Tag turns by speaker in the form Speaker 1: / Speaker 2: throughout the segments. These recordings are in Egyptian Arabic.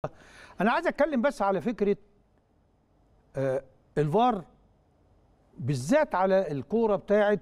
Speaker 1: انا عايز اتكلم بس على فكره آه الفار بالذات على الكوره بتاعه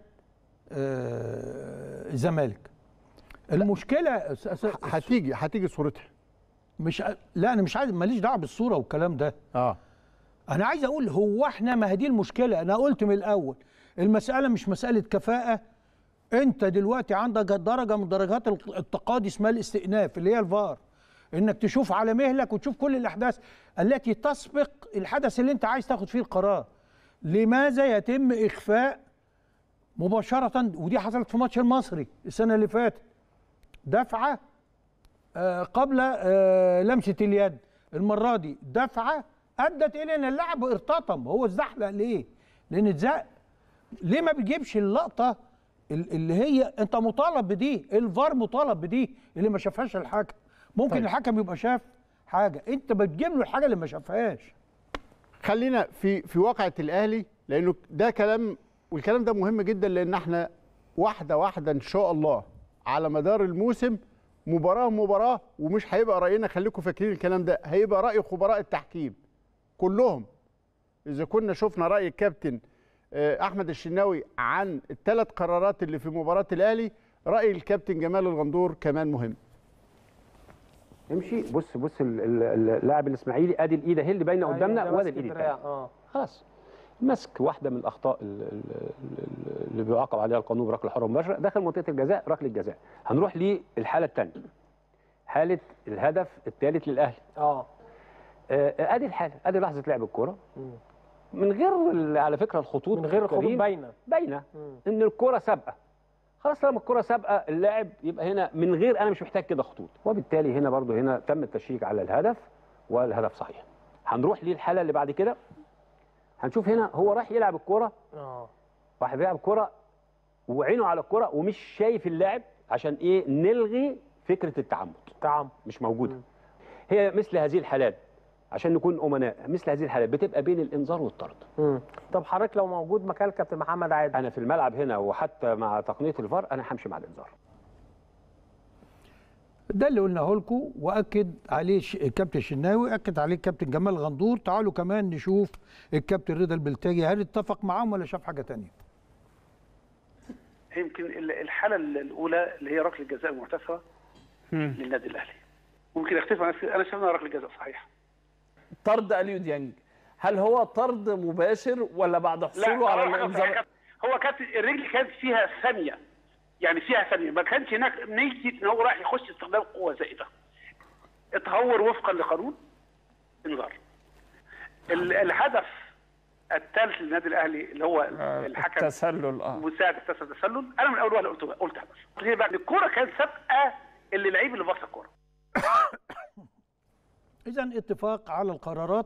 Speaker 1: آه الزمالك المشكله أس- أس-
Speaker 2: هتيجي هتيجي صورتها
Speaker 1: مش لا انا مش عايز ماليش دعوه بالصوره والكلام ده
Speaker 2: اه
Speaker 1: انا عايز اقول هو احنا ما هي دي المشكله انا قلت من الاول المساله مش مساله كفاءه انت دلوقتي عندك درجه من درجات التقاضي اسمها الاستئناف اللي هي الفار انك تشوف على مهلك وتشوف كل الاحداث التي تسبق الحدث اللي انت عايز تاخد فيه القرار لماذا يتم اخفاء مباشره ودي حصلت في ماتش المصري السنه اللي فاتت دفعه آه، قبل آه، لمسه اليد المره دي دفعه ادت الى ان اللاعب ارتطم هو اتزحلق ليه؟ لان اتزق ليه ما بتجيبش اللقطه ال- اللي هي انت مطالب بدي الفار مطالب بدي اللي ما شافهاش الحكم ممكن
Speaker 2: طيب.
Speaker 1: طيب. الحكم يبقى شاف حاجه انت بتجيب له الحاجه اللي ما شافهاش
Speaker 2: خلينا في في واقعة الأهلي لأنه ده كلام والكلام ده مهم جدا لأن احنا واحدة واحدة إن شاء الله على مدار الموسم مباراة مباراة ومش هيبقى رأينا خليكم فاكرين الكلام ده هيبقى رأي خبراء التحكيم كلهم إذا كنا شفنا رأي الكابتن آه، أحمد الشناوي عن الثلاث قرارات اللي في مباراة الأهلي رأي الكابتن جمال الغندور كمان مهم
Speaker 3: امشي بص بص ال- ال- اللاعب الاسماعيلي ادي الايد اهي اللي باينه قدامنا وادي الايد التانية
Speaker 4: اه
Speaker 3: خلاص مسك واحده من الاخطاء ال- ال- ال- اللي بيعاقب عليها القانون بركله حره مباشره داخل منطقه الجزاء ركله جزاء هنروح للحاله الثانيه حاله الهدف الثالث للاهلي
Speaker 4: اه
Speaker 3: آه، ادي الحاله ادي لحظه لعب الكوره من غير ال- على فكره الخطوط
Speaker 4: من غير الخطوط
Speaker 3: كريم،
Speaker 4: باينه
Speaker 3: باينه
Speaker 4: مم.
Speaker 3: ان الكره سابقه خلاص لما الكره سابقه اللاعب يبقى هنا من غير انا مش محتاج كده خطوط وبالتالي هنا برضو هنا تم التشيك على الهدف والهدف صحيح هنروح للحاله اللي بعد كده هنشوف هنا هو راح يلعب الكره
Speaker 4: اه
Speaker 3: راح يلعب الكره وعينه على الكره ومش شايف اللاعب عشان ايه نلغي فكره التعمد
Speaker 4: تعم
Speaker 3: مش موجوده هي مثل هذه الحالات عشان نكون امناء مثل هذه الحالات بتبقى بين الانذار والطرد
Speaker 4: مم. طب حضرتك لو موجود مكان الكابتن محمد عادل
Speaker 3: انا في الملعب هنا وحتى مع تقنيه الفار انا همشي مع الانذار
Speaker 1: ده اللي قلناه لكم واكد عليه ش- الكابتن الشناوي اكد عليه الكابتن جمال غندور تعالوا كمان نشوف الكابتن رضا البلتاجي هل اتفق معاهم ولا شاف حاجه تانية
Speaker 5: يمكن ال- الحاله الاولى اللي هي ركله الجزاء المحتسبه للنادي الاهلي ممكن اختلف مع نفسي انا شايف انها ركله جزاء صحيح
Speaker 6: طرد اليو ديانج هل هو طرد مباشر ولا بعد حصوله على
Speaker 5: هو حاجة
Speaker 6: الانذار
Speaker 5: صحيحة. هو كانت الرجل كانت فيها ثانيه يعني فيها ثانيه ما كانش هناك نيجي ان هو راح يخش استخدام قوه زائده اتهور وفقا لقانون انذار ال- الهدف الثالث للنادي الاهلي اللي هو الحكم
Speaker 6: التسلل اه
Speaker 5: مساعد التسلل التسلل انا من اول واحد قلت قلت هدف ليه بقى الكوره كانت سابقه اللي لعيب اللي باص الكوره
Speaker 1: اذا اتفاق على القرارات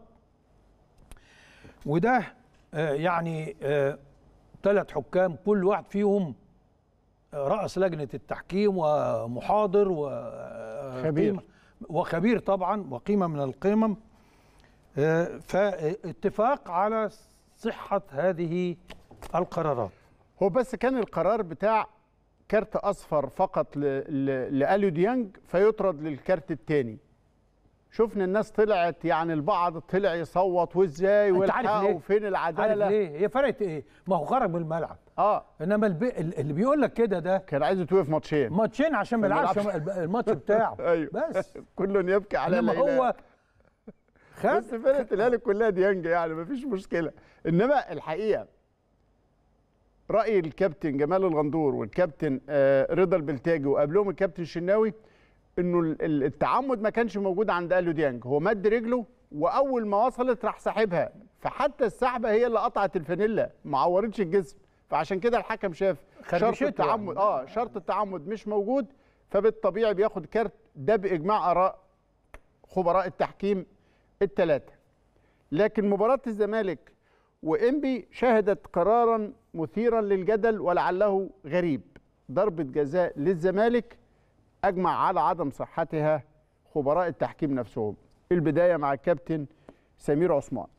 Speaker 1: وده آه، يعني ثلاث حكام كل واحد فيهم آه، رأس لجنة التحكيم ومحاضر
Speaker 2: خبير.
Speaker 1: وخبير وخبير طبعا وقيمة من القمم آه، فاتفاق على صحة هذه القرارات
Speaker 2: هو بس كان القرار بتاع كارت اصفر فقط ل- ل- لاليو ديانج فيطرد للكارت الثاني شفنا الناس طلعت يعني البعض طلع يصوت وازاي
Speaker 1: أنت عارف
Speaker 2: والحق
Speaker 1: ليه؟
Speaker 2: وفين
Speaker 1: عارف
Speaker 2: العداله
Speaker 1: ليه؟ هي فرقت ايه؟ ما هو خرج من الملعب
Speaker 2: اه
Speaker 1: انما البي... اللي بيقول لك كده ده
Speaker 2: كان عايز يتوقف ماتشين
Speaker 1: ماتشين عشان ما
Speaker 2: ما
Speaker 1: يلعبش
Speaker 2: يلعبش.
Speaker 1: الماتش بتاعه
Speaker 2: ايوه
Speaker 1: بس
Speaker 2: كل يبكي على
Speaker 1: انما
Speaker 2: لا إله.
Speaker 1: هو خد
Speaker 2: بس فرقه الاهلي كلها ديانج يعني مفيش مشكله انما الحقيقه راي الكابتن جمال الغندور والكابتن آه، رضا البلتاجي وقبلهم الكابتن الشناوي انه ال- ال- التعمد ما كانش موجود عند اليو ديانج هو مد رجله واول ما وصلت راح ساحبها فحتى السحبه هي اللي قطعت الفانيلا ما عورتش الجسم فعشان كده الحكم شاف شرط
Speaker 1: خربشته
Speaker 2: التعمد
Speaker 1: يعني.
Speaker 2: اه شرط التعمد مش موجود فبالطبيعي بياخد كارت ده باجماع اراء خبراء التحكيم الثلاثه لكن مباراه الزمالك وانبي شهدت قرارا مثيرا للجدل ولعله غريب ضربه جزاء للزمالك اجمع على عدم صحتها خبراء التحكيم نفسهم البدايه مع الكابتن سمير عثمان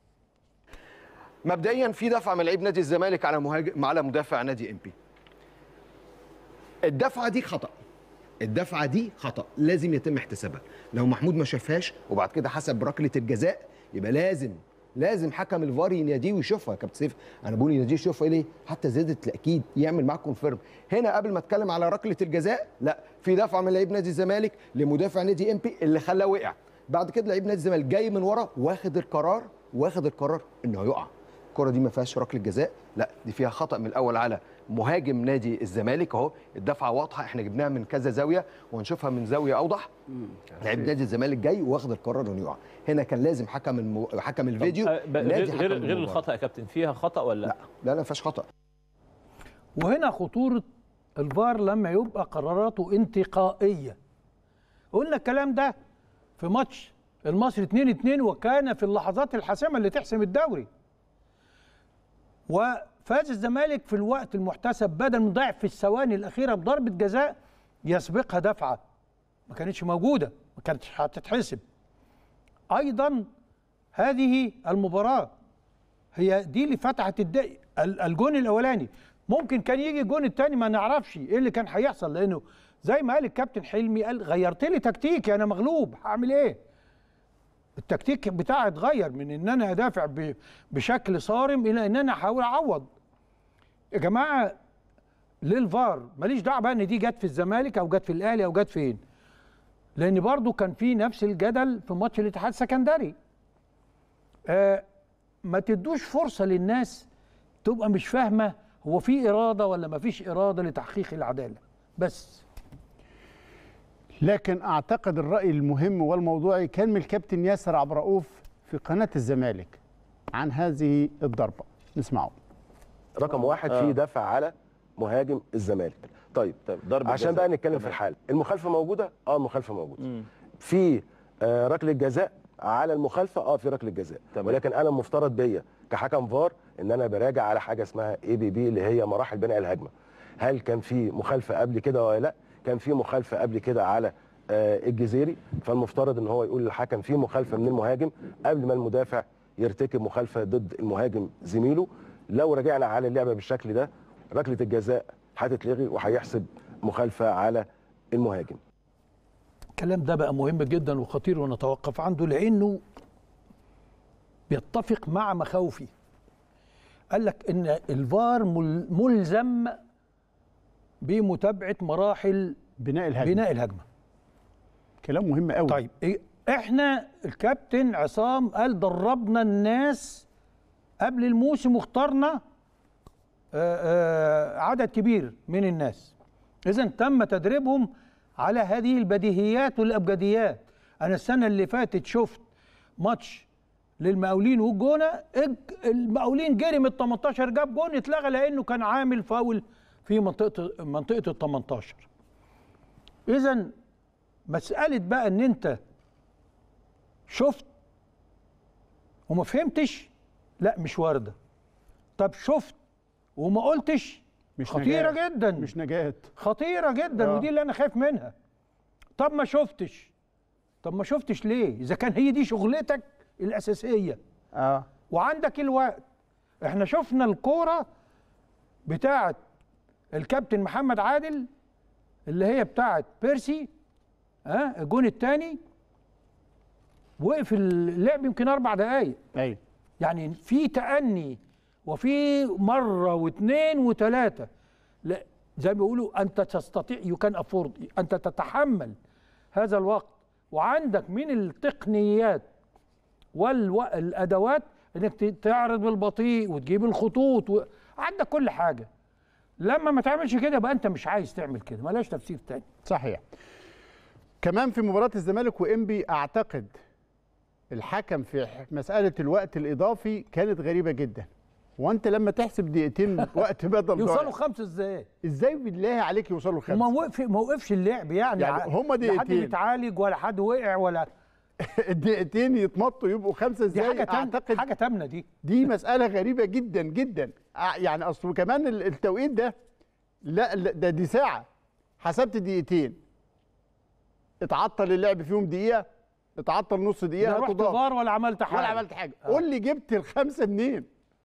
Speaker 7: مبدئيا في دفعه من لعيب نادي الزمالك على مهاجم على مدافع نادي ام بي الدفعه دي خطا الدفعه دي خطا لازم يتم احتسابها لو محمود ما شافهاش وبعد كده حسب ركله الجزاء يبقى لازم لازم حكم الفار يناديه ويشوفها يا كابتن سيف انا بقول يناديه يشوفها ليه حتى زياده التاكيد يعمل معاك كونفيرم هنا قبل ما اتكلم على ركله الجزاء لا في دفعه من لعيب نادي الزمالك لمدافع نادي ام بي اللي خلاه وقع بعد كده لعيب نادي الزمالك جاي من ورا واخد القرار واخد القرار انه يقع الكره دي ما فيهاش ركله جزاء لا دي فيها خطا من الاول على مهاجم نادي الزمالك اهو الدفعه واضحه احنا جبناها من كذا زاويه وهنشوفها من زاويه اوضح لعيب نادي الزمالك جاي واخد القرار انه يقع هنا كان لازم حكم المو... حكم الفيديو
Speaker 8: آه، ب-
Speaker 7: نادي
Speaker 8: غير
Speaker 7: حكم
Speaker 8: غير غير
Speaker 7: المباراة.
Speaker 8: الخطا يا كابتن فيها خطا ولا
Speaker 7: لا لا لا ما فيهاش خطا
Speaker 1: وهنا خطورة الفار لما يبقى قراراته انتقائية قلنا الكلام ده في ماتش المصري 2 2 وكان في اللحظات الحاسمة اللي تحسم الدوري وفاز الزمالك في الوقت المحتسب بدل من ضيع في الثواني الأخيرة بضربة جزاء يسبقها دفعة ما كانتش موجودة ما كانتش هتتحسب أيضا هذه المباراة هي دي اللي فتحت الد... ال- الجون الاولاني ممكن كان يجي الجون الثاني ما نعرفش ايه اللي كان هيحصل لانه زي ما قال الكابتن حلمي قال غيرت لي تكتيكي انا مغلوب هعمل ايه التكتيك بتاعي اتغير من ان انا ادافع ب... بشكل صارم الى ان انا احاول اعوض يا جماعه للفار ماليش دعوه بقى ان دي جت في الزمالك او جت في الاهلي او جت فين لان برضو كان في نفس الجدل في ماتش الاتحاد السكندري آه ما تدوش فرصه للناس تبقى مش فاهمه هو في اراده ولا ما فيش اراده لتحقيق العداله بس
Speaker 2: لكن اعتقد الراي المهم والموضوعي كان من الكابتن ياسر عبد الرؤوف في قناه الزمالك عن هذه الضربه نسمعه
Speaker 9: رقم واحد في دفع على مهاجم الزمالك طيب
Speaker 8: طيب ضربة
Speaker 9: عشان
Speaker 8: جزاء.
Speaker 9: بقى نتكلم في
Speaker 8: تمام.
Speaker 9: الحاله المخالفه موجوده اه المخالفه موجوده في آه ركله جزاء على المخالفه اه في ركله جزاء
Speaker 8: تمام.
Speaker 9: ولكن انا المفترض بيا كحكم فار ان انا براجع على حاجه اسمها اي بي بي اللي هي مراحل بناء الهجمه هل كان في مخالفه قبل كده ولا لا كان في مخالفه قبل كده على آه الجزيري فالمفترض ان هو يقول للحكم في مخالفه من المهاجم قبل ما المدافع يرتكب مخالفه ضد المهاجم زميله لو رجعنا على اللعبه بالشكل ده ركله الجزاء هتتلغي وهيحسب مخالفه على المهاجم
Speaker 1: الكلام ده بقى مهم جدا وخطير ونتوقف عنده لانه بيتفق مع مخاوفي قال لك ان الفار مل- ملزم بمتابعه مراحل
Speaker 2: بناء الهجمه
Speaker 1: بناء الهجمه
Speaker 2: كلام مهم قوي
Speaker 1: طيب إيه- احنا الكابتن عصام قال دربنا الناس قبل الموسم واخترنا آه، آه، عدد كبير من الناس اذا تم تدريبهم على هذه البديهيات والابجديات انا السنه اللي فاتت شفت ماتش للمقاولين والجونه الج- المقاولين جري من ال 18 جاب جون اتلغى لانه كان عامل فاول في منطقه منطقه ال 18 اذا مساله بقى ان انت شفت وما فهمتش لا مش وارده طب شفت وما قلتش
Speaker 2: مش
Speaker 1: خطيره
Speaker 2: نجاة.
Speaker 1: جدا
Speaker 2: مش نجاة
Speaker 1: خطيره جدا
Speaker 2: آه.
Speaker 1: ودي اللي انا خايف منها طب ما شفتش طب ما شفتش ليه اذا كان هي دي شغلتك الاساسيه
Speaker 2: اه
Speaker 1: وعندك الوقت احنا شفنا الكوره بتاعه الكابتن محمد عادل اللي هي بتاعه بيرسي ها الجون الثاني وقف اللعب يمكن اربع دقائق
Speaker 2: ايوه
Speaker 1: يعني في تأني وفي مرة واثنين وثلاثة لا زي ما بيقولوا أنت تستطيع يو كان أفورد أنت تتحمل هذا الوقت وعندك من التقنيات والأدوات إنك ت- تعرض بالبطيء وتجيب الخطوط و... عندك كل حاجة لما ما تعملش كده يبقى أنت مش عايز تعمل كده ملاش تفسير تاني
Speaker 2: صحيح كمان في مباراة الزمالك وإنبي أعتقد الحكم في ح- مسألة الوقت الإضافي كانت غريبة جدا وأنت لما تحسب دقيقتين وقت بدل
Speaker 1: يوصلوا
Speaker 2: ضايع
Speaker 1: خمسة إزاي؟
Speaker 2: إزاي بالله عليك يوصلوا
Speaker 1: وما
Speaker 2: خمسة
Speaker 1: وقف ما وقفش اللعب يعني,
Speaker 2: يعني
Speaker 1: ع-
Speaker 2: هما
Speaker 1: لا حد
Speaker 2: دقيقتين.
Speaker 1: بيتعالج ولا حد وقع ولا
Speaker 2: الدقيقتين يتمطوا يبقوا خمسة
Speaker 1: دي
Speaker 2: إزاي
Speaker 1: حاجة تانية
Speaker 2: أعتقد
Speaker 1: حاجة تامنة دي
Speaker 2: دي مسألة غريبة جدا جدا ع- يعني أصل كمان ال- التوقيت ده لا لا، ده دي ساعة حسبت دقيقتين اتعطل اللعب فيهم دقيقة اتعطل نص دقيقة
Speaker 1: لا رحت
Speaker 2: هتضاف.
Speaker 1: فار ولا عملت حاجة
Speaker 2: ولا عملت حاجة قول لي جبت الخمسة منين